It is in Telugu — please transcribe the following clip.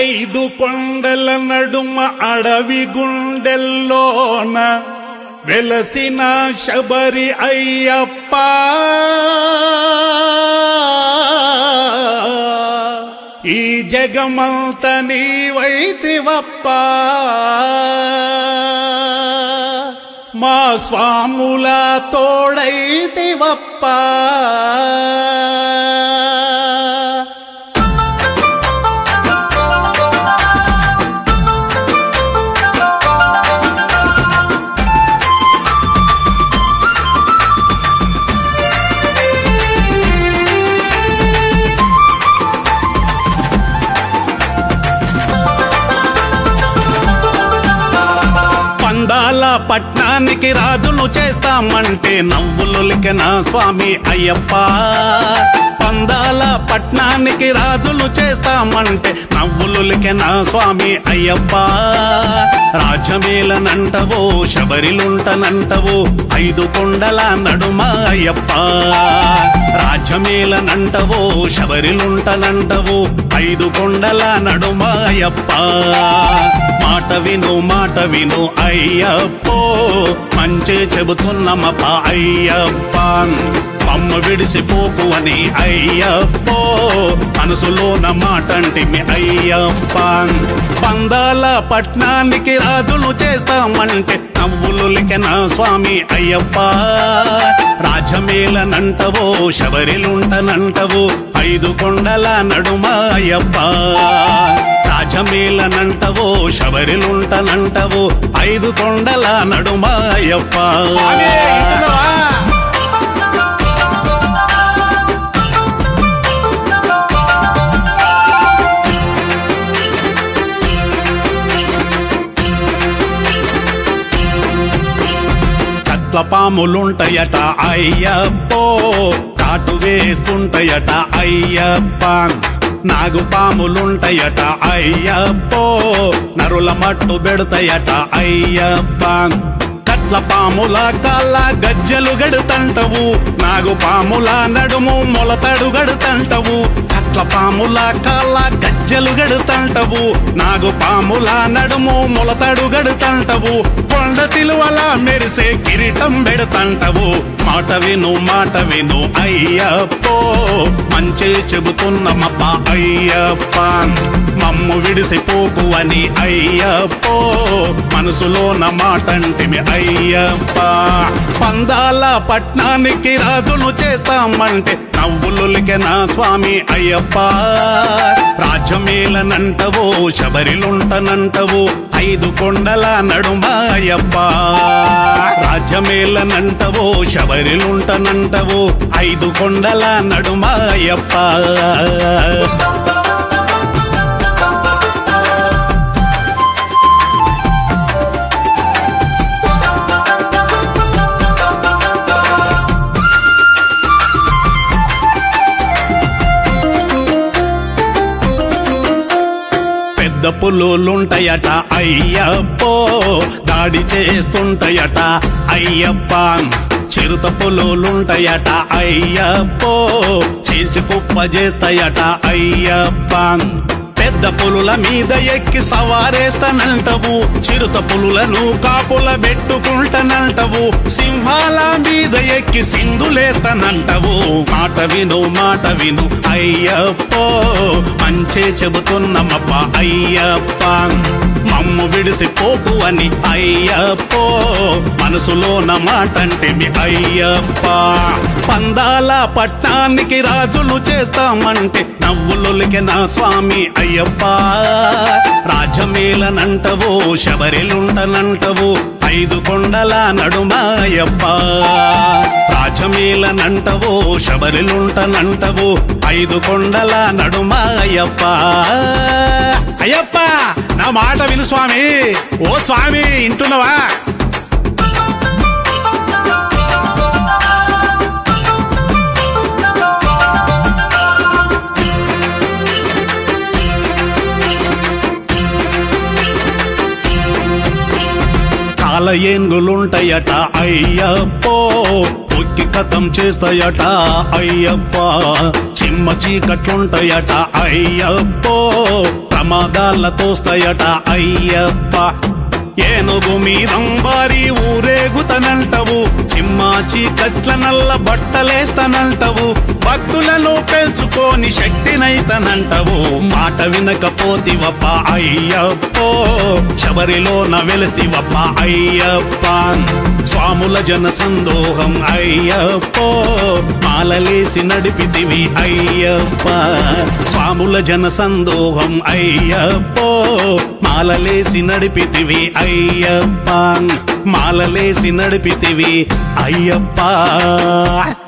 ఐదు కొండల నడుమ అడవి గుండెల్లోన వెలసిన శబరి అయ్యప్ప ఈ జగమంత నీవైతివప్ప మా స్వాముల తోడైతివప్ప పందాల పట్నానికి రాజులు చేస్తామంటే నవ్వులులికెన స్వామి అయ్యప్ప పందాల పట్నానికి రాజులు చేస్తామంటే నవ్వులులికెన స్వామి అయ్యప్ప రాజమేలనంటవో శబరిలుంటనంటవో ఐదు కొండల నడుమ అయ్యప్ప రాజమేలనంటవో శబరిలుంటనంటవో ఐదు కొండల నడుమ అయ్యప్ప మాట విను మాట విను అయ్యప్పో మంచి చెబుతున్నమప అయ్యప్ప అమ్మ విడిసిపోకు అని అయ్యప్పో మనసులోన మాటంటిమి అయ్యప్ప పందాల పట్నానికి రాజులు చేస్తామంటే నవ్వులులికెన స్వామి అయ్యప్ప రాజమేలనంటవో శబరిలుంటనంటవో ఐదు కొండల నడుమ అయ్యప్ప రాజమేలనంటవో శబరిలుంటనంటవో ఐదు కొండల నడుమ అయ్యప్ప కట్ల పాములుంటయట అయ్యప్పో కాటు వేస్తుంటయట అయ్యప్ప నాగు పాములుంటయట అయ్యప్పో నరుల మట్టు పెడతాయట అయ్యప్ప కట్ల పాముల కాళ్ళ గజ్జలు గడుతంటవు నాగు పాముల నడుము మొలతడు గడుతంటవు కట్ల పాముల కాళ్ళ గజ్జలు గడుతంటవు నాగు పాముల నడుము మొలతడు గడుతంటవు కొండ సిలువల మెరిసే కిరీటం పెడతంటవు మాట విను మాట విను అయ్యప్పో మంచి చెబుతున్నమప్ప అయ్యప్ప మమ్ము విడిసిపోకు అని అయ్యప్పో మనసులోన మాటంటిమి అయ్యప్ప పందాల పట్నానికి రాజులు చేస్తామంటే నవ్వులులికెన స్వామి అయ్యప్ప రాజ్యమేలనంటవో శబరిలుంటనంటవో ఐదు కొండల నడుమ అయ్యప్ప రాజ్యమేలనంటవో శబరిలుంటనంటవో ఐదు కొండల నడుమ అయ్యప్ప పెద్ద పులులుంటాయట అయ్యప్పో దాడి చేస్తుంటాయట అయ్యప్ప చిరుత పులులుంటాయట అయ్యప్పో చీల్చి కుప్ప చేస్తాయట అయ్యప్ప పెద్ద పులుల మీద ఎక్కి సవారేస్తానంటవు చిరుత పులులను కాపుల పెట్టుకుంటానంటవు సింహాల మీద ఎక్కి సింధులేస్తానంటవు మాట విను మాట విను అయ్యప్పో మంచే చెబుతున్నమప్ప అయ్యప్ప మమ్ము విడిసిపోకు అని అయ్యప్పో మనసులోన మాటంటిమి అయ్యప్ప పందాల పట్నానికి రాజులు చేస్తామంటే నవ్వులొలికెన స్వామి అయ్యప్ప రాజమేలనంటవో శబరిలుంటనంటవో ఐదు కొండల నడుమ అయ్యప్ప రాజమేలనంటవో శబరిలుంటనంటవో ఐదు కొండల నడుమ అయ్యప్ప అయ్యప్ప నా మాట విను స్వామి ఓ స్వామి ఇంటున్నవా కాల ఏనుగులుంటాయట అయ్యప్పో తొక్కి కథం చేస్తాయట అయ్యప్ప చిమ్మ చీకట్లుంటాయట అయ్యప్పో ప్రమాదాల తోస్తాయట అయ్యప్ప ఏనుగు మీదంబారి ఊరేగుతనంటవు చిమ్మాచి కట్ల నల్ల బట్టలేస్తనంటవు భక్తులను పెంచుకోని శక్తినైతనంటవు మాట వినకపోతివప్ప అయ్యప్పో శబరిలోన వెలిస్తివప్ప అయ్యప్ప స్వాముల జన సందోహం అయ్యప్పో మాలలేసి నడిపితివి అయ్యప్ప స్వాముల జన సందోహం అయ్యప్పో మాలలేసి నడిపితివి అయ్యప్ప మాలలేసి నడిపితివి అయ్యప్ప